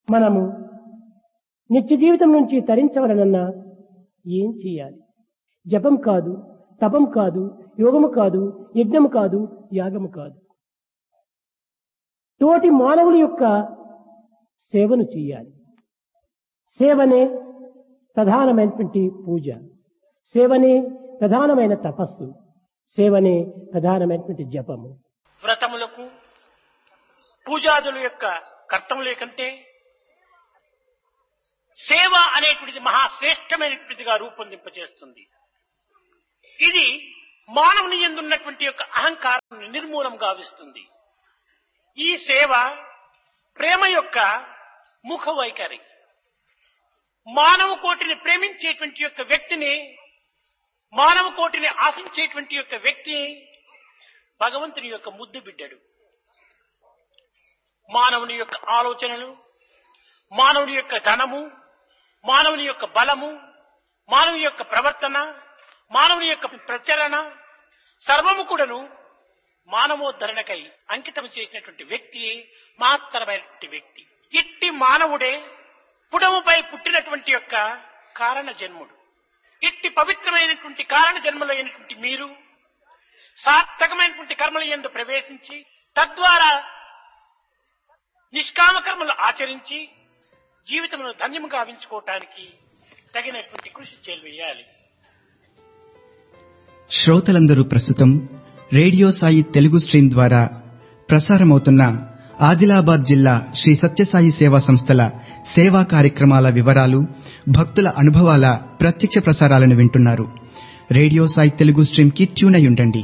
మనము నిత్య జీవితం నుంచి తరించవలనన్నా ఏం చేయాలి జపం కాదు తపం కాదు యోగము కాదు యజ్ఞము కాదు యాగము కాదు తోటి మానవుల యొక్క సేవను చేయాలి సేవనే ప్రధానమైనటువంటి పూజ సేవనే ప్రధానమైన తపస్సు సేవనే ప్రధానమైనటువంటి జపము వ్రతములకు పూజాదుల యొక్క కర్తముల కంటే సేవ అనేటువంటిది మహాశ్రేష్టమైనటువంటిదిగా రూపొందింపచేస్తుంది ఇది మానవుని ఎందున్నటువంటి యొక్క అహంకారాన్ని నిర్మూలం గావిస్తుంది ఈ సేవ ప్రేమ యొక్క ముఖ వైఖరి మానవ కోటిని ప్రేమించేటువంటి యొక్క వ్యక్తిని మానవ కోటిని ఆశించేటువంటి యొక్క వ్యక్తి భగవంతుని యొక్క ముద్దు బిడ్డడు మానవుని యొక్క ఆలోచనలు మానవుని యొక్క ధనము మానవుని యొక్క బలము మానవుని యొక్క ప్రవర్తన మానవుని యొక్క ప్రచరణ సర్వము కూడాను మానవోద్ధరణకై అంకితం చేసినటువంటి వ్యక్తి మహత్తరమైనటువంటి వ్యక్తి ఇట్టి మానవుడే పుడముపై పుట్టినటువంటి యొక్క కారణ జన్ముడు ఇట్టి పవిత్రమైనటువంటి కారణ జన్మలైనటువంటి మీరు సార్థకమైనటువంటి కర్మల ఎందు ప్రవేశించి తద్వారా నిష్కామ కర్మలు ఆచరించి జీవితమును ధన్యము గావించుకోవటానికి తగినటువంటి కృషి చేయాలి శ్రోతలందరూ ప్రస్తుతం రేడియో సాయి తెలుగు స్ట్రీమ్ ద్వారా ప్రసారమవుతున్న ఆదిలాబాద్ జిల్లా శ్రీ సత్యసాయి సేవా సంస్థల సేవా కార్యక్రమాల వివరాలు భక్తుల అనుభవాల ప్రత్యక్ష ప్రసారాలను వింటున్నారు రేడియో సాయి తెలుగు స్ట్రీమ్ కి ట్యూన్ అయి ఉండండి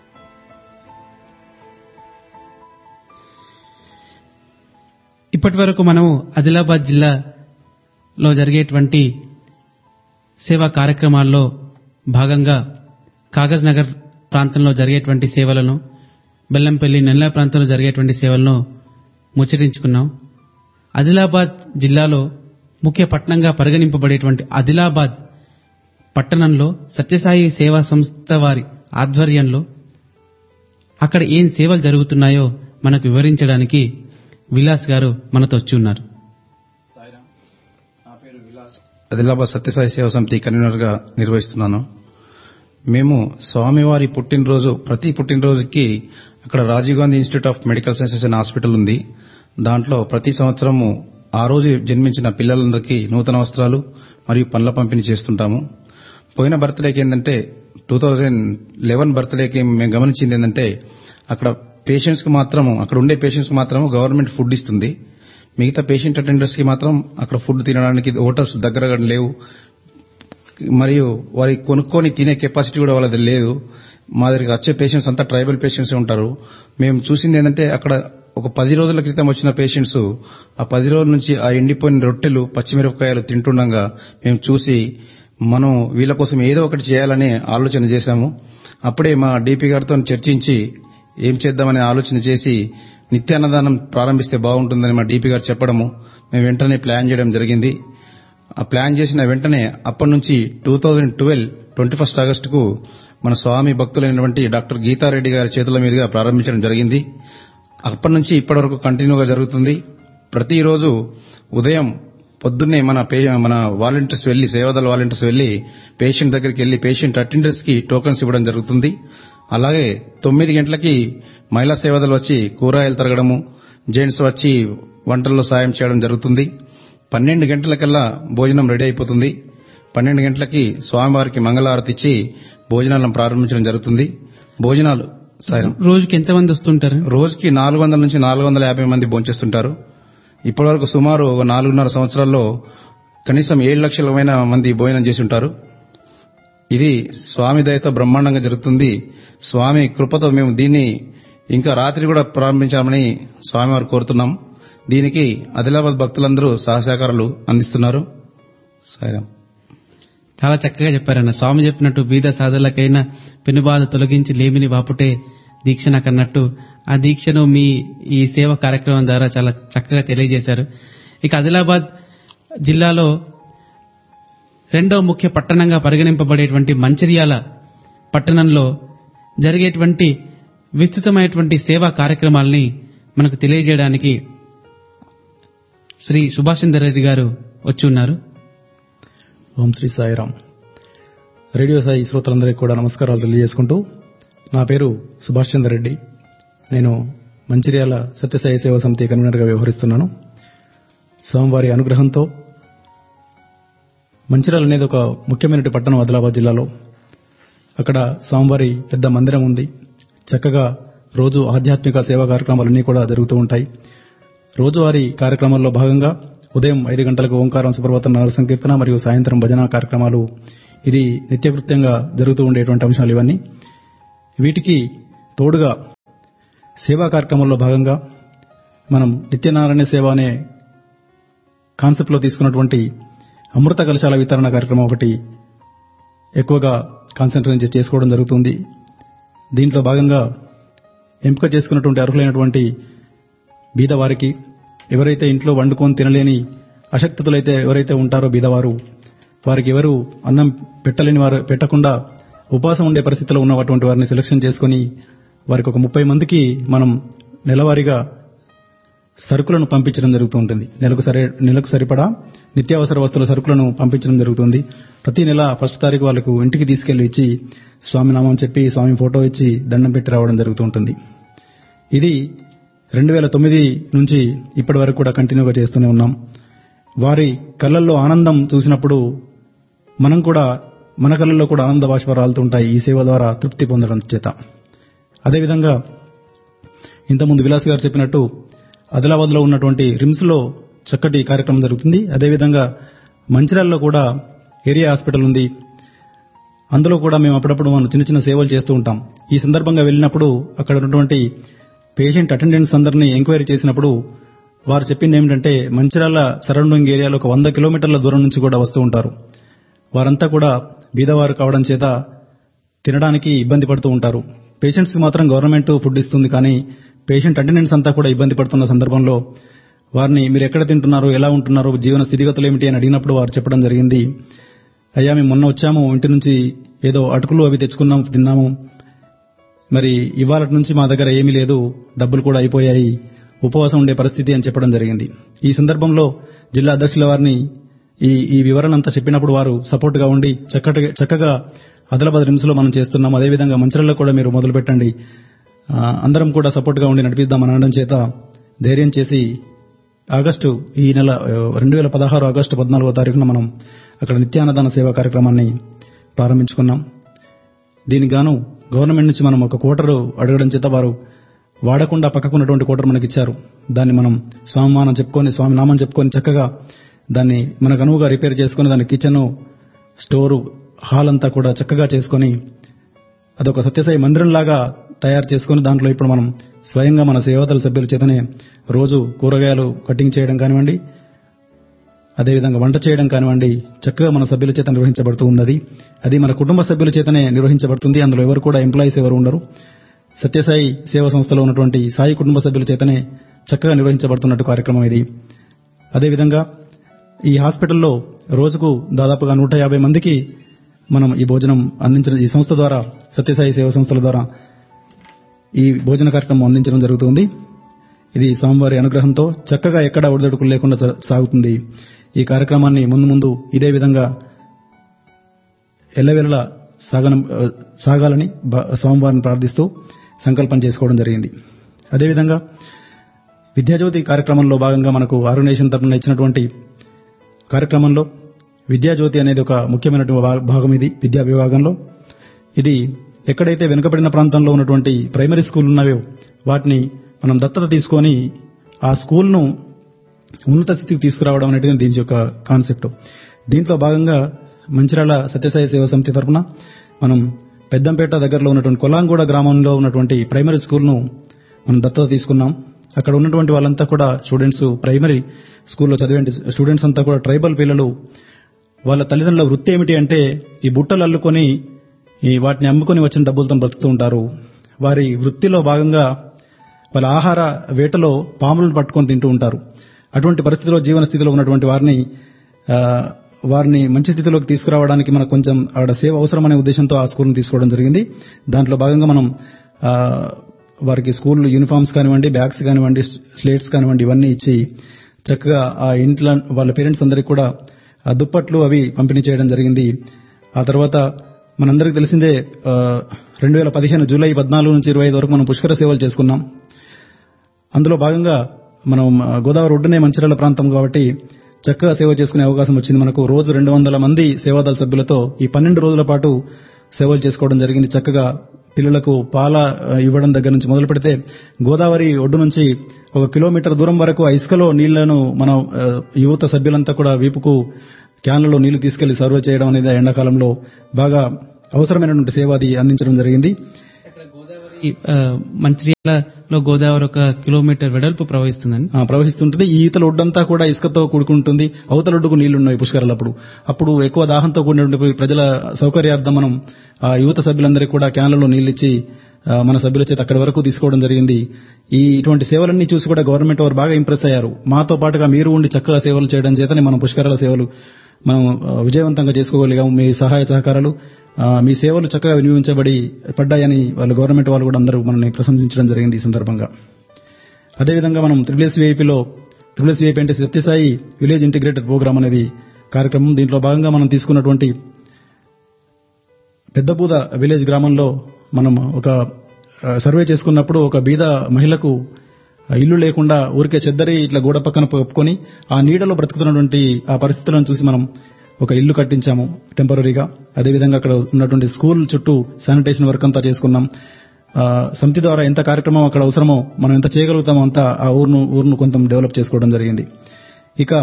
ఇప్పటి వరకు మనము ఆదిలాబాద్ జిల్లాలో జరిగేటువంటి సేవా కార్యక్రమాల్లో భాగంగా కాగజ్ నగర్ ప్రాంతంలో జరిగేటువంటి సేవలను బెల్లంపల్లి నెల్ల ప్రాంతంలో జరిగేటువంటి సేవలను ముచ్చటించుకున్నాం ఆదిలాబాద్ జిల్లాలో ముఖ్య పట్టణంగా పరిగణింపబడేటువంటి ఆదిలాబాద్ పట్టణంలో సత్యసాయి సేవా సంస్థ వారి ఆధ్వర్యంలో అక్కడ ఏం సేవలు జరుగుతున్నాయో మనకు వివరించడానికి విలాస్ గారు మనతో వచ్చి ఉన్నారు ఆదిలాబాద్ సత్యసాయి సేవా సమితి కన్వీనర్ గా నిర్వహిస్తున్నాను మేము స్వామివారి పుట్టినరోజు ప్రతి పుట్టినరోజుకి అక్కడ Rajiv Gandhi institute of medical sciences అనే హాస్పిటల్ ఉంది దాంట్లో ప్రతి సంవత్సరము ఆ రోజు జన్మించిన పిల్లలందరికీ నూతన వస్త్రాలు మరియు పండ్ల పంపిణీ చేస్తుంటాము పోయిన బర్త్డేకి ఏంటంటే టూ థౌజండ్ లెవెన్ బర్త్డేకి మేము గమనించింది ఏంటంటే అక్కడ పేషెంట్స్ కి మాత్రము అక్కడ ఉండే పేషెంట్స్ కి మాత్రము గవర్నమెంట్ ఫుడ్ ఇస్తుంది మిగతా పేషెంట్ అటెండర్స్ కి మాత్రం అక్కడ ఫుడ్ తినడానికి హోటల్స్ దగ్గరగా లేవు మరియు వారి కొనుక్కొని తినే కెపాసిటీ కూడా వాళ్ళది లేదు మా దగ్గరికి వచ్చే పేషెంట్స్ అంతా ట్రైబల్ పేషెంట్స్ ఉంటారు మేము చూసింది ఏంటంటే అక్కడ ఒక పది రోజుల క్రితం వచ్చిన పేషెంట్స్ ఆ పది రోజుల నుంచి ఆ ఎండిపోయిన రొట్టెలు పచ్చిమిరపకాయలు తింటుండగా మేము చూసి మనం వీళ్ళ కోసం ఏదో ఒకటి చేయాలని ఆలోచన చేశాము అప్పుడే మా డీపీ గారితో చర్చించి ఏం చేద్దామనే ఆలోచన చేసి నిత్యాన్నదానం ప్రారంభిస్తే బాగుంటుందని మా డీపీ గారు చెప్పడము మేము వెంటనే ప్లాన్ చేయడం జరిగింది ఆ ప్లాన్ చేసిన వెంటనే అప్పటి నుంచి two thousand twelve twenty first ఆగస్టుకు మన స్వామి భక్తులైనటువంటి డాక్టర్ గీతారెడ్డి గారి చేతుల మీదుగా ప్రారంభించడం జరిగింది అప్పటి నుంచి ఇప్పటి వరకు కంటిన్యూగా జరుగుతుంది ప్రతిరోజు ఉదయం పొద్దున్నే మన పే- మన వాలంటీర్స్ వెళ్లి సేవాదళ వాలంటీర్స్ వెళ్లి పేషెంట్ దగ్గరికి వెళ్లి పేషెంట్ అటెండర్స్ కి టోకన్స్ ఇవ్వడం జరుగుతుంది అలాగే తొమ్మిది గంటలకి మహిళా సేవాదలు వచ్చి కూరగాయలు తరగడము జెంట్స్ వచ్చి వంటల్లో సాయం చేయడం జరుగుతుంది పన్నెండు గంటలకల్లా భోజనం రెడీ అయిపోతుంది పన్నెండు గంటలకి స్వామివారికి మంగళహారతి ఇచ్చి భోజనాలను ప్రారంభించడం జరుగుతుంది భోజనాలు సాయం రోజుకి ఎంతమంది వస్తుంటారు రోజుకి నాలుగు వందల నుంచి నాలుగు వందల యాభై మంది భోంచేస్తుంటారు ఇప్పటివరకు సుమారు ఒక నాలుగున్నర సంవత్సరాల్లో కనీసం ఏడు లక్షలమైన మంది భోజనం చేసి ఉంటారు ఇది స్వామి దయతో బ్రహ్మాండంగా జరుగుతుంది స్వామి కృపతో మేము దీన్ని ఇంకా రాత్రి కూడా ప్రారంభించామని స్వామివారు కోరుతున్నాం దీనికి ఆదిలాబాద్ భక్తులందరూ సహసహకారాలు అందిస్తున్నారు సాయిరాం చాలా చక్కగా చెప్పారన్న స్వామి చెప్పినట్టు బీద సాధులకైనా పెనుబాధ తొలగించి లేమిని బాపుటే దీక్ష నాకు అన్నట్టు ఆ దీక్షను మీ ఈ సేవ కార్యక్రమం ద్వారా చాలా చక్కగా తెలియజేశారు ఇక ఆదిలాబాద్ జిల్లాలో రెండో ముఖ్య పట్టణంగా పరిగణింపబడేటువంటి మంచిర్యాల పట్టణంలో జరిగేటువంటి విస్తృతమైనటువంటి సేవా కార్యక్రమాల్ని మనకు తెలియజేయడానికి శ్రీ సుభాష్ చంద్ర రెడ్డి గారు వచ్చి ఉన్నారు ఓం శ్రీ సాయిరామ్ రేడియో సాయి శ్రోతలందరికీ కూడా నమస్కారాలు తెలియజేసుకుంటూ నా పేరు సుభాష్ చంద్ర రెడ్డి నేను మంచిర్యాల సత్యసాయి సేవా సమితి కన్వీనర్గా వ్యవహరిస్తున్నాను స్వామివారి అనుగ్రహంతో మంచిర్యాల అనేది ఒక ముఖ్యమైన పట్టణం ఆదిలాబాద్ జిల్లాలో అక్కడ స్వామివారి పెద్ద మందిరం ఉంది చక్కగా రోజు ఆధ్యాత్మిక సేవా కార్యక్రమాలన్నీ కూడా జరుగుతూ ఉంటాయి రోజువారీ కార్యక్రమాల్లో భాగంగా ఉదయం ఐదు గంటలకు ఓంకారం సుప్రభాతం నగర సంకీర్తన మరియు సాయంత్రం భజన కార్యక్రమాలు ఇది నిత్యకృత్యంగా జరుగుతూ ఉండేటువంటి అంశాలు ఇవన్నీ వీటికి తోడుగా సేవా కార్యక్రమంలో భాగంగా మనం నిత్యనారాయణ సేవ అనే కాన్సెప్ట్లో తీసుకున్నటువంటి అమృత కలశాల వితరణ కార్యక్రమం ఒకటి ఎక్కువగా కాన్సన్ట్రేట్ చేసి చేసుకోవడం జరుగుతుంది దీంట్లో భాగంగా ఎంపిక చేసుకున్నటువంటి అర్హులైనటువంటి బీదవారికి ఎవరైతే ఇంట్లో వండుకొని తినలేని అశక్తులైతే ఎవరైతే ఉంటారో బీదవారు వారికి ఎవరు అన్నం పెట్టలేని వారు పెట్టకుండా ఉపవాసం ఉండే పరిస్థితిలో ఉన్నటువంటి వారిని సెలక్షన్ చేసుకుని వారికి ఒక ముప్పై మందికి మనం నెలవారీగా సరుకులను పంపించడం జరుగుతూ ఉంటుంది నెలకు సరే నెలకు సరిపడా నిత్యావసర వస్తువుల సరుకులను పంపించడం జరుగుతుంది ప్రతి నెల ఫస్ట్ తారీఖు వాళ్ళకు ఇంటికి తీసుకెళ్లి ఇచ్చి స్వామి నామం చెప్పి స్వామి ఫోటో ఇచ్చి దండం పెట్టి రావడం జరుగుతూ ఉంటుంది ఇది రెండు వేల తొమ్మిది నుంచి ఇప్పటి వరకు కూడా కంటిన్యూగా చేస్తూనే ఉన్నాం వారి కళ్ళల్లో ఆనందం చూసినప్పుడు మనం కూడా మన కళ్ళల్లో కూడా ఆనంద బాష్ప రాలుతుంటాయి ఈ సేవ ద్వారా తృప్తి పొందడం చేత అదేవిధంగా ఇంతకుముందు విలాస్ గారు చెప్పినట్టు ఆదిలాబాద్ లో ఉన్నటువంటి రిమ్స్ లో చక్కటి కార్యక్రమం జరుగుతుంది అదేవిధంగా మంచిర్యాలలో కూడా ఏరియా హాస్పిటల్ ఉంది అందులో కూడా మేము అప్పుడప్పుడు మనం చిన్న చిన్న సేవలు చేస్తూ ఉంటాం ఈ సందర్భంగా వెళ్ళినప్పుడు అక్కడ ఉన్నటువంటి పేషెంట్ అటెండెంట్స్ అందరినీ ఎంక్వైరీ చేసినప్పుడు వారు చెప్పింది ఏమిటంటే మంచిర్యాల సరౌండింగ్ ఏరియాలో ఒక వంద కిలోమీటర్ల దూరం నుంచి కూడా వస్తూ ఉంటారు వారంతా కూడా బీదవారు కావడం చేత తినడానికి ఇబ్బంది పడుతూ ఉంటారు పేషెంట్స్ మాత్రం గవర్నమెంట్ ఫుడ్ ఇస్తుంది కానీ పేషెంట్ అటెండెంట్స్ అంతా కూడా ఇబ్బంది పడుతున్న సందర్భంలో వారిని మీరు ఎక్కడ తింటున్నారు ఎలా ఉంటున్నారు జీవన స్థితిగతులు ఏమిటి అని అడిగినప్పుడు వారు చెప్పడం జరిగింది అయ్యా మేము మొన్న వచ్చాము ఇంటి నుంచి ఏదో అటుకులు అవి తెచ్చుకున్నాము తిన్నాము మరి ఇవాళ నుంచి మా దగ్గర ఏమీ లేదు డబ్బులు కూడా అయిపోయాయి ఉపవాసం ఉండే పరిస్థితి అని చెప్పడం జరిగింది ఈ సందర్భంలో జిల్లా అధ్యక్షుల వారిని ఈ ఈ వివరణ అంతా చెప్పినప్పుడు వారు సపోర్ట్ గా ఉండి చక్కటి చక్కగా ఆదిలాబాద్ రిమ్స్ లో మనం చేస్తున్నాం అదేవిధంగా మంచిర్యాలలో కూడా మీరు మొదలు పెట్టండి ఆ, అందరం కూడా సపోర్ట్ గా ఉండి నడిపిద్దాం అనడం చేత ధైర్యం చేసి ఆగస్టు ఈ నెల రెండు వేల పదహారు ఆగస్టు పద్నాలుగో తారీఖున మనం అక్కడ నిత్యాన్నదాన సేవా కార్యక్రమాన్ని ప్రారంభించుకున్నాం దీనికి గాను గవర్నమెంట్ నుంచి మనం ఒక కోటరు అడగడం చేత వారు వాడకుండా పక్కకున్నటువంటి కోటర్ మనకి ఇచ్చారు దాన్ని మనం స్వామిమానం చెప్పుకొని స్వామి నామం చెప్పుకొని చక్కగా దాన్ని మనకు అనువుగా రిపేర్ చేసుకుని దాని కిచెన్ స్టోరు హాల్ అంతా కూడా చక్కగా చేసుకొని అదొక సత్యసాయి మందిరం లాగా తయారు చేసుకుని దాంట్లో ఇప్పుడు మనం స్వయంగా మన సేవతల సభ్యుల చేతనే రోజు కూరగాయలు కటింగ్ చేయడం కానివ్వండి అదేవిధంగా వంట చేయడం కానివ్వండి చక్కగా మన సభ్యుల చేత నిర్వహించబడుతూ ఉన్నది అది మన కుటుంబ సభ్యుల చేతనే నిర్వహించబడుతుంది అందులో ఎవరు కూడా ఎంప్లాయీస్ ఎవరు ఉండరు సత్యసాయి సేవా సంస్థలో ఉన్నటువంటి సాయి కుటుంబ సభ్యుల చేతనే చక్కగా నిర్వహించబడుతున్నట్టు కార్యక్రమం ఇది అదేవిధంగా ఈ హాస్పిటల్లో రోజుకు దాదాపుగా నూట యాభై మందికి మనం ఈ భోజనం అందించడం ఈ సంస్థ ద్వారా సత్యసాయి సేవా సంస్థల ద్వారా ఈ భోజన కార్యక్రమం అందించడం జరుగుతుంది ఇది స్వామివారి అనుగ్రహంతో చక్కగా ఎక్కడా ఒడిదొడుకులు లేకుండా సా- సాగుతుంది ఈ కార్యక్రమాన్ని ముందు ముందు ఇదే విధంగా ఎల్లవెల్లలా సాగన సాగాలని బ- స్వామివారిని ప్రార్థిస్తూ సంకల్పం చేసుకోవడం జరిగింది అదేవిధంగా విద్యాజ్యోతి కార్యక్రమంలో భాగంగా మనకు ఆర్గనైజేషన్ తరఫున ఇచ్చినటువంటి కార్యక్రమంలో విద్యాజ్యోతి అనేది ఒక ముఖ్యమైనటువంటి భా- భాగం ఇది విద్యా విభాగంలో ఇది ఎక్కడైతే వెనుకబడిన ప్రాంతంలో ఉన్నటువంటి ప్రైమరీ స్కూల్ ఉన్నాయో వాటిని మనం దత్తత తీసుకొని ఆ స్కూల్ను ఉన్నత స్థితికి తీసుకురావడం అనేది దీని యొక్క కాన్సెప్ట్ దీంట్లో భాగంగా మంచిర్యాల సత్యసాయి సేవా సమితి తరఫున మనం పెద్దంపేట దగ్గరలో ఉన్నటువంటి కొలాంగూడ గ్రామంలో ఉన్నటువంటి ప్రైమరీ స్కూల్ను మనం దత్తత తీసుకున్నాం అక్కడ ఉన్నటువంటి వాళ్ళంతా కూడా స్టూడెంట్స్ ప్రైమరీ స్కూల్లో చదివే స్టూడెంట్స్ అంతా కూడా ట్రైబల్ పిల్లలు వాళ్ళ తల్లిదండ్రుల వృత్తి ఏమిటి అంటే ఈ బుట్టలు అల్లుకొని ఈ వాటిని అమ్ముకొని వచ్చిన డబ్బులతో బ్రతుకుతూ ఉంటారు వారి వృత్తిలో భాగంగా వాళ్ళ ఆహార వేటలో పాములను పట్టుకొని తింటూ ఉంటారు అటువంటి పరిస్థితిలో జీవన స్థితిలో ఉన్నటువంటి వారిని ఆ, వారిని మంచి స్థితిలోకి తీసుకురావడానికి మనకు కొంచెం ఆవిడ సేవ అవసరం అనే ఉద్దేశంతో ఆ స్కూల్ని తీసుకోవడం జరిగింది దాంట్లో భాగంగా మనం ఆ, వారికి స్కూల్ యూనిఫామ్స్ కానివ్వండి బ్యాగ్స్ కానివ్వండి స్లేట్స్ కానివ్వండి ఇవన్నీ ఇచ్చి చక్కగా ఆ ఇంట్లో వాళ్ళ పేరెంట్స్ అందరికి కూడా ఆ దుప్పట్లు అవి పంపిణీ చేయడం జరిగింది ఆ తర్వాత మనందరికీ తెలిసిందే రెండు వేల పదిహేను జూలై పద్నాలుగు నుంచి ఇరవై ఐదు వరకు మనం పుష్కర సేవలు చేసుకున్నాం అందులో భాగంగా మనం ఆ, గోదావరి ఒడ్డునే మంచిర్యాల ప్రాంతం కాబట్టి చక్కగా సేవ చేసుకునే అవకాశం వచ్చింది మనకు రోజు రెండు వందల మంది సేవాదళ సభ్యులతో ఈ పన్నెండు రోజుల పాటు సేవలు చేసుకోవడం జరిగింది చక్కగా పిల్లలకు పాల ఆ, ఇవ్వడం దగ్గర నుంచి మొదలు పెడితే గోదావరి ఒడ్డు నుంచి ఒక కిలోమీటర్ దూరం వరకు ఆ ఇసుకలో నీళ్లను మనం ఆ, యువత సభ్యులంతా కూడా వీపుకు క్యాన్లలో నీళ్లు తీసుకెళ్లి సర్వ్ చేయడం అనేది ఆ ఎండాకాలంలో బాగా అవసరమైనటువంటి సేవ అది అందించడం జరిగింది ఈ, ఆ, మంచిర్యాలలో గోదావరి ఒక కిలోమీటర్ వెడల్పు ప్రవహిస్తుందండి ఆ, ప్రవహిస్తుంటుంది ఈ ఈతల ఒడ్డంతా కూడా ఇసుకతో కూడుకుంటుంది అవతల ఒడ్డుకు నీళ్లున్నాయి పుష్కరాలు అప్పుడు అప్పుడు ఎక్కువ దాహంతో కూడినటువంటి ప్రజల సౌకర్యార్థం మనం ఆ యువత సభ్యులందరికీ కూడా క్యాన్లలో నీళ్ళిచ్చి ఆ, మన సభ్యుల చేత అక్కడి వరకు తీసుకోవడం జరిగింది ఈ ఇటువంటి సేవలన్నీ చూసి కూడా గవర్నమెంట్ వారు బాగా ఇంప్రెస్ అయ్యారు మాతో పాటుగా మీరు ఉండి చక్కగా సేవలు చేయడం చేతనే మనం పుష్కరాల సేవలు మనం ఆ, విజయవంతంగా చేసుకోగలిగాము మీ సహాయ సహకారాలు ఆ, మీ సేవలు చక్కగా వినియోగించబడి పడ్డాయని వాళ్ళు గవర్నమెంట్ వాళ్ళు కూడా అందరూ మనల్ని ప్రశంసించడం జరిగింది ఈ సందర్భంగా అదేవిధంగా మనం త్రిబుల్ ఎస్వీఐపీలో త్రిబుల్ ఎస్వీఐపీ అంటే సత్యసాయి విలేజ్ ఇంటిగ్రేటెడ్ ప్రోగ్రామ్ అనేది కార్యక్రమం దీంట్లో భాగంగా మనం తీసుకున్నటువంటి పెద్దబూద విలేజ్ గ్రామంలో మనం ఒక ఆ, సర్వే చేసుకున్నప్పుడు ఒక బీద మహిళకు ఆ, ఇల్లు లేకుండా ఊరికే చెద్దరి ఇట్లా గోడ పక్కన ఒప్పుకొని ఆ నీడలో బ్రతుకుతున్నటువంటి ఆ పరిస్థితులను చూసి మనం ఒక ఇల్లు కట్టించాము టెంపరీగా అదేవిధంగా అక్కడ ఉన్నటువంటి స్కూల్ చుట్టూ శానిటేషన్ వర్క్ అంతా చేసుకున్నాం ఆ, సమితి ద్వారా ఎంత కార్యక్రమం అక్కడ అవసరమో మనం ఎంత చేయగలుగుతామో అంతా ఆ ఊరును ఊరును కొంత డెవలప్ చేసుకోవడం జరిగింది ఇక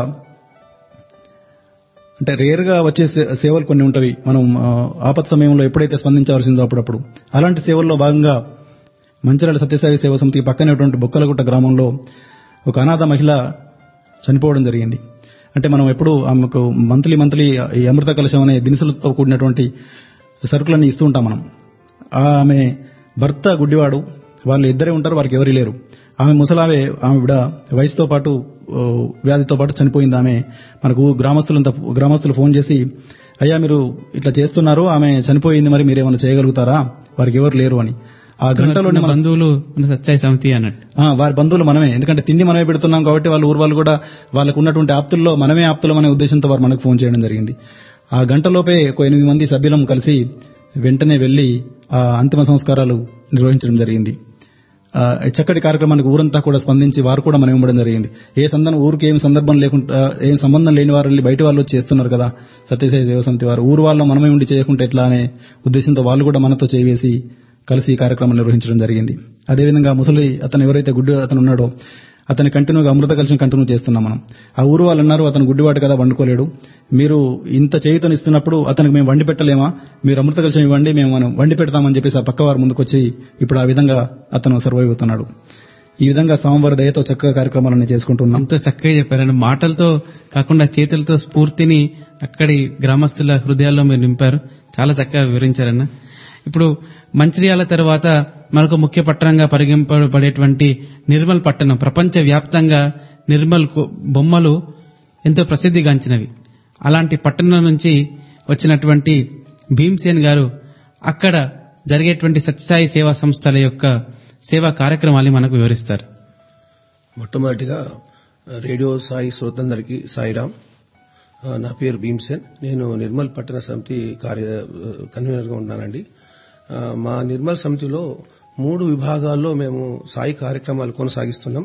అంటే రేర్ గా వచ్చే సే- సేవలు కొన్ని ఉంటవి మనం ఆ, ఆపత్ సమయంలో ఎప్పుడైతే స్పందించవలసిందో అప్పుడప్పుడు అలాంటి సేవల్లో భాగంగా మంచిర్యాల సత్యసాయి సేవా సమితికి పక్కనేటువంటి బొక్కలగుట్ట గ్రామంలో ఒక అనాథ మహిళ చనిపోవడం జరిగింది అంటే మనం ఎప్పుడు ఆమెకు మంత్లీ మంత్లీ ఈ అమృత కలశం అనే దినుసులతో కూడినటువంటి సరుకులన్నీ ఇస్తూ ఉంటాం మనం ఆమె భర్త గుడ్డివాడు వాళ్ళు ఇద్దరే ఉంటారు వారికి ఎవరు లేరు ఆమె ముసలామె ఆమె విడ వయసుతో పాటు ఓ, వ్యాధితో పాటు చనిపోయింది ఆమె మనకు గ్రామస్తులంతా గ్రామస్తులు ఫోన్ చేసి అయ్యా మీరు ఇట్లా చేస్తున్నారు ఆమె చనిపోయింది మరి మీరేమైనా చేయగలుగుతారా వారికి ఎవరు లేరు అని ఆ గంటలోనే మన మన బంధువులు మన సత్యాయి సమితి అన్నట్టు ఆ, వారి బంధువులు మనమే ఎందుకంటే తిండి మనమే పెడుతున్నాం కాబట్టి వాళ్ళ ఊరు వాళ్ళు కూడా వాళ్ళకు ఉన్నటువంటి ఆప్తుల్లో మనమే ఆప్తులం అనే ఉద్దేశంతో వారు మనకు ఫోన్ చేయడం జరిగింది ఆ గంటలోపే ఒక ఎనిమిది మంది సభ్యులం కలిసి వెంటనే వెళ్లి ఆ అంతిమ సంస్కారాలు నిర్వహించడం జరిగింది ఆ, ఈ చక్కటి కార్యక్రమానికి ఊరంతా కూడా స్పందించి వారు కూడా మనం ఇవ్వడం జరిగింది ఏ సందర్భం ఊరికి ఏం సందర్భం లేకుండా ఏం సంబంధం లేని వారు వెళ్ళి బయట వాళ్ళు వచ్చి చేస్తున్నారు కదా సత్యసాయి సేవ సమితి వారు ఊరు వాళ్ళు మనమే ఉండి చేయకుంటే ఎట్లా అనే ఉద్దేశంతో వాళ్ళు కూడా మనతో చేవేసి కలిసి ఈ కార్యక్రమం నిర్వహించడం జరిగింది అదేవిధంగా ముసలి అతను ఎవరైతే గుడ్డి అతను ఉన్నాడో అతని కంటిన్యూగా అమృత కలిసి కంటిన్యూ చేస్తున్నాం మనం ఆ ఊరు వాళ్ళు అన్నారు అతను గుడ్డివాడు కదా వండుకోలేడు మీరు ఇంత చేయుతనిస్తున్నప్పుడు అతనికి మేము వండి పెట్టలేమా మీరు అమృత కలిసి ఇవ్వండి మేము మనం వండి పెడతామని చెప్పేసి ఆ పక్క వారు ముందుకొచ్చి ఇప్పుడు ఆ విధంగా అతను సర్వైవ్ అవుతున్నాడు ఈ విధంగా స్వామివారి దయతో చక్కగా కార్యక్రమాలన్నీ చేసుకుంటున్నాం ఎంతో చక్కగా చెప్పారండి మాటలతో కాకుండా చేతులతో స్ఫూర్తిని అక్కడి గ్రామస్తుల హృదయాల్లో మీరు నింపారు చాలా చక్కగా వివరించారన్న ఇప్పుడు మంచిర్యాల తర్వాత మరొక ముఖ్య పట్టణంగా పరిగణింపబడేటువంటి నిర్మల్ పట్టణం ప్రపంచ వ్యాప్తంగా నిర్మల్ కు- బొమ్మలు ఎంతో ప్రసిద్ధిగాంచినవి అలాంటి పట్టణం నుంచి వచ్చినటువంటి భీమ్సేన్ గారు అక్కడ జరిగేటువంటి సత్యసాయి సేవా సంస్థల యొక్క సేవా కార్యక్రమాలు మనకు వివరిస్తారు మొట్టమొదటిగా రేడియో సాయి శ్రోతందరికి సాయిరామ్ ఆ, నా పేరు భీమ్సేన్ నేను నిర్మల్ పట్టణ సమితి కార్య కన్వీనర్గా ఉన్నానండి ఆ, మా నిర్మల్ సమితిలో మూడు విభాగాల్లో మేము సాయి కార్యక్రమాలు కొనసాగిస్తున్నాం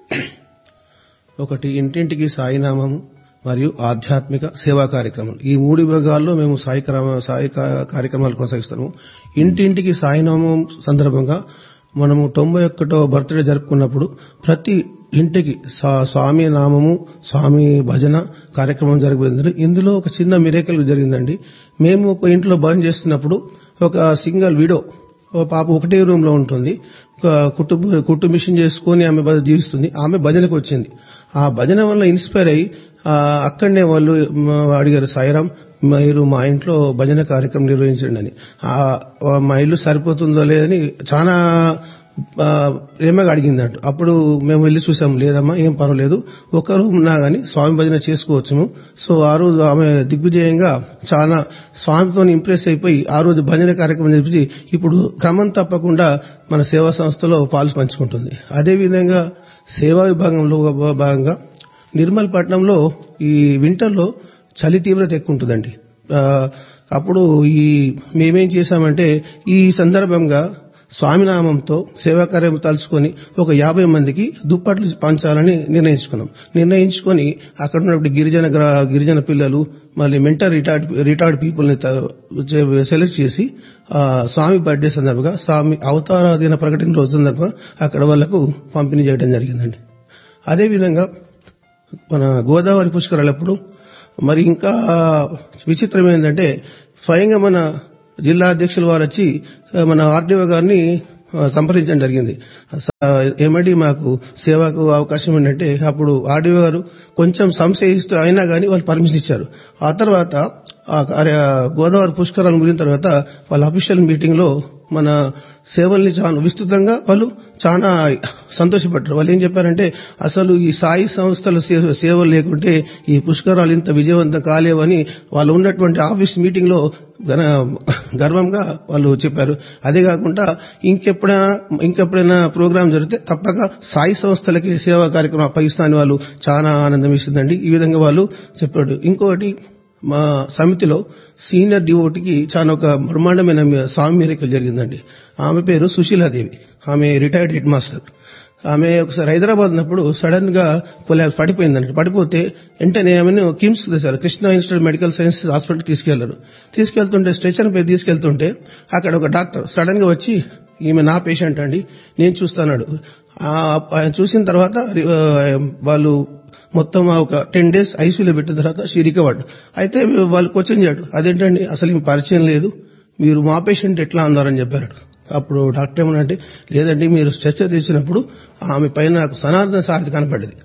ఒకటి ఇంటింటికి సాయినామము మరియు ఆధ్యాత్మిక సేవా కార్యక్రమాలు ఈ మూడు విభాగాల్లో మేము సాయి క్రమ- సాయి కా- కార్యక్రమాలు కొనసాగిస్తున్నాము ఇంటింటికి సాయినామం సందర్భంగా మనము తొంభై ఒక్కటో బర్త్డే జరుపుకున్నప్పుడు ప్రతి ఇంటికి స్వా- స్వామి నామము స్వామి భజన కార్యక్రమం జరిగింది ఇందులో ఒక చిన్న మిరేకల్ జరిగిందండి మేము ఒక ఇంట్లో భజన చేస్తున్నప్పుడు ఒక సింగిల్ వీడో ఓ పాప ఒకటే రూమ్ లో ఉంటుంది ఒక కుట్టు కుట్టు మిషన్ చేసుకుని ఆమె భజ- జీవిస్తుంది ఆమె భజనకు వచ్చింది ఆ భజన వల్ల ఇన్స్పైర్ అయ్యి ఆ, అక్కడనే వాళ్ళు మ, అడిగారు సాయిరాం మీరు మా ఇంట్లో భజన కార్యక్రమం నిర్వహించండి అని ఆ, మా ఇల్లు సరిపోతుందో లేదని చాలా ఆ, ప్రేమగా అడిగిందంట అప్పుడు మేము వెళ్ళి చూసాం లేదమ్మా ఏం పర్వాలేదు ఒక రూమ్ ఉన్నా గానీ స్వామి భజన చేసుకోవచ్చును సో ఆ రోజు ఆమె దిగ్విజయంగా చాలా స్వామితో ఇంప్రెస్ అయిపోయి ఆ రోజు భజన కార్యక్రమం చేసి ఇప్పుడు క్రమం తప్పకుండా మన సేవా సంస్థలో పాలు పంచుకుంటుంది అదేవిధంగా సేవా విభాగంలో భాగంగా నిర్మల్ పట్టణంలో ఈ వింటర్లో చలి తీవ్రత ఎక్కువ ఉంటుందండి ఆ, అప్పుడు ఈ మేమేం చేశామంటే ఈ సందర్భంగా స్వామినామంతో సేవాకార్యం తలుచుకొని ఒక యాభై మందికి దుప్పట్లు పంచాలని నిర్ణయించుకున్నాం నిర్ణయించుకొని అక్కడ ఉన్నప్పుడు గిరిజన గ్రా- గిరిజన పిల్లలు మళ్ళీ మెంటర్ రిటైర్డ్ రిటైర్డ్ పీపుల్ ని త- చే- సెలెక్ట్ చేసి ఆ, స్వామి బర్త్డే సందర్భంగా స్వామి అవతార దిన ప్రకటన రోజు సందర్భంగా అక్కడ వాళ్లకు పంపిణీ చేయడం జరిగిందండి అదేవిధంగా మన గోదావరి పుష్కరాలప్పుడు మరి ఇంకా విచిత్రం ఏంటంటే స్వయంగా మన జిల్లా అధ్యక్షుల వారు వచ్చి ఆ, మన ఆర్డీఓ గారిని ఆ, సంప్రదించడం జరిగింది స- ఏమండి మాకు సేవకు అవకాశం ఏంటంటే అప్పుడు ఆర్డీఓ గారు కొంచెం సంశయిస్తూ అయినా కానీ వాళ్ళు పర్మిషన్ ఇచ్చారు ఆ తర్వాత ఆ కార్య- గోదావరి పుష్కరాలను గురిన తర్వాత వాళ్ళ అఫీషియల్ మీటింగ్ లో మన సేవల్ని చాలా విస్తృతంగా వాళ్ళు చాలా సంతోషపడ్డారు వాళ్ళు ఏం చెప్పారంటే అసలు ఈ సాయి సంస్థల సే- సేవలు లేకుంటే ఈ పుష్కరాలు ఇంత విజయవంతం కాలేవని వాళ్ళు ఉన్నటువంటి ఆఫీస్ మీటింగ్ లో గన- గర్వంగా వాళ్ళు చెప్పారు అదే కాకుండా ఇంకెప్పుడైనా ఇంకెప్పుడైనా ప్రోగ్రాం జరిగితే తప్పక సాయి సంస్థలకి సేవా కార్యక్రమం అప్పగిస్తానని వాళ్ళు చాలా ఆనందం ఇస్తుందండి ఈ విధంగా వాళ్ళు చెప్పాడు ఇంకొకటి మా సమితిలో సీనియర్ డివోటికి చాలా ఒక బ్రహ్మాండమైన స్వామి మేరికలు జరిగిందండి ఆమె పేరు సుశీలాదేవి ఆమె రిటైర్డ్ హెడ్ మాస్టర్ ఆమె ఒకసారి హైదరాబాద్ ఉన్నప్పుడు సడన్ గా కొలాబ్స్ పడిపోయిందండి పడిపోతే వెంటనే ఆమెను కిమ్స్ తెశారు Krishna institute medical science hospital తీసుకెళ్లారు తీసుకెళ్తుంటే స్ట్రెచర్ పై తీసుకెళ్తుంటే అక్కడ ఒక డాక్టర్ సడన్ గా వచ్చి ఈమె నా పేషెంట్ అండి నేను చూస్తాన్నాడు ఆ- ఆయన చూసిన తర్వాత రి- ఆ, వాళ్ళు మొత్తం ఆ ఒక టెన్ డేస్ ఐసీయూలో పెట్టిన తర్వాత షీ రికవర్డ్ అయితే వాళ్ళు క్వశ్చన్ చేయడు అదేంటండి అసలు ఈమె పరిచయం లేదు మీరు మా పేషెంట్ ఎట్లా అన్నారని చెప్పారు అప్పుడు డాక్టర్ ఏమనంటే లేదండి మీరు స్ట్రెచర్ తీసినప్పుడు ఆమె పైన నాకు సనాతన సారథి కనపడింది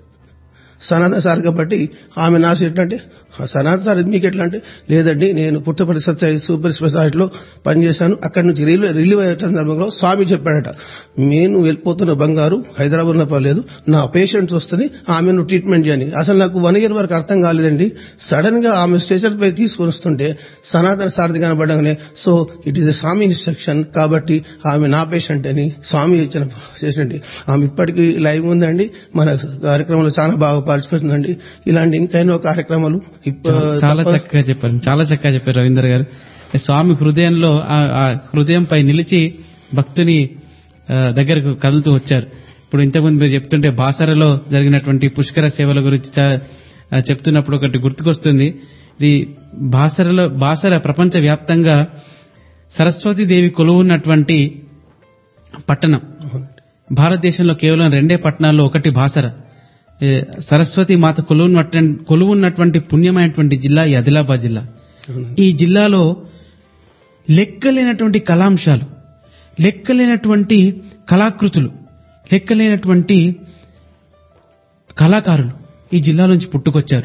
సనాతన సార్ కాబట్టి ఆమె నా సీట్ అంటే "ఆ సనాతన సార్ ఇది మీకు ఎట్లా అంటే లేదండి నేను పుట్టపర్తి సత్య సూపర్ స్పెషాలిటీలో పనిచేశాను అక్కడి నుంచి రిలీవ్ రిలీవ్ అయ్యే సందర్భంలో స్వామి చెప్పాడట నేను వెళ్ళిపోతున్న బంగారు హైదరాబాద్ లో పర్లేదు నా పేషెంట్స్ వస్తుంది ఆమెను ట్రీట్మెంట్ చేయని అసలు నాకు వన్ ఇయర్ వరకు అర్థం కాలేదండి సడన్ గా ఆమె స్టేషన్ పై తీసుకొని వస్తుంటే సనాతన సారథి కనబడగానే so it is Swami instruction కాబట్టి ఆమె నా పేషెంట్ అని స్వామి ఇచ్చిన చేసినట్టు ఆమె ఇప్పటికీ లైవ్ ఉందండి మన కార్యక్రమంలో చాలా బాగా పాల్చుకుంటుందండి ఇలాంటి ఇంకైనా కార్యక్రమాలు ఇప్ప- చాలా తప్ప- చక్కగా చెప్పారు చాలా చక్కగా చెప్పారు రవీంద్ర గారు స్వామి హృదయంలో ఆ- ఆ హృదయంపై నిలిచి భక్తుని ఆ, దగ్గరకు కదులుతూ వచ్చారు ఇప్పుడు ఇంతకుముందు మీరు చెప్తుంటే బాసరలో జరిగినటువంటి పుష్కర సేవల గురించి చ- ఆ, చెప్తున్నప్పుడు ఒకటి గుర్తుకొస్తుంది ఇది బాసరలో బాసర ప్రపంచ వ్యాప్తంగా సరస్వతీదేవి కొలువున్నటువంటి పట్టణం భారతదేశంలో కేవలం రెండే పట్టణాల్లో ఒకటి బాసర ఏ, సరస్వతి మాత కొలువున్నట్టు కొలువున్నటువంటి పుణ్యమైనటువంటి జిల్లా ఈ ఆదిలాబాద్ జిల్లా ఈ జిల్లాలో లెక్కలేనటువంటి కళాంశాలు లెక్కలేనటువంటి కళాకృతులు లెక్కలేనటువంటి కళాకారులు ఈ జిల్లా నుంచి పుట్టుకొచ్చారు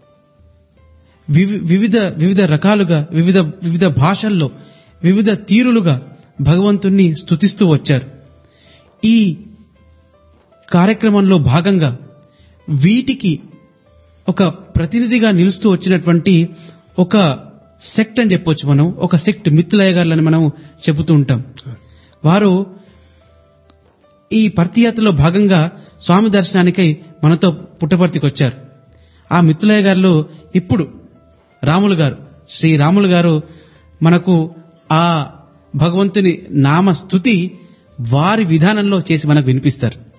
వివి- వివిధ వివిధ రకాలుగా వివిధ వివిధ భాషల్లో వివిధ తీరులుగా భగవంతుణ్ణి స్తుతిస్తూ వచ్చారు ఈ కార్యక్రమంలో భాగంగా వీటికి ఒక ప్రతినిధిగా నిలుస్తూ వచ్చినటువంటి ఒక సెక్ట్ అని చెప్పొచ్చు మనం ఒక సెక్ట్ మిత్తులయ్య గారులని మనం చెబుతూ ఉంటాం వారు ఈ పర్తియాత్రలో భాగంగా స్వామి దర్శనానికై మనతో పుట్టపర్తికి వచ్చారు ఆ మిత్రులయ్య గారు ఇప్పుడు రాములు గారు శ్రీ రాములు గారు మనకు ఆ భగవంతుని నామ స్తుతి వారి విధానంలో చేసి మనకు వినిపిస్తారు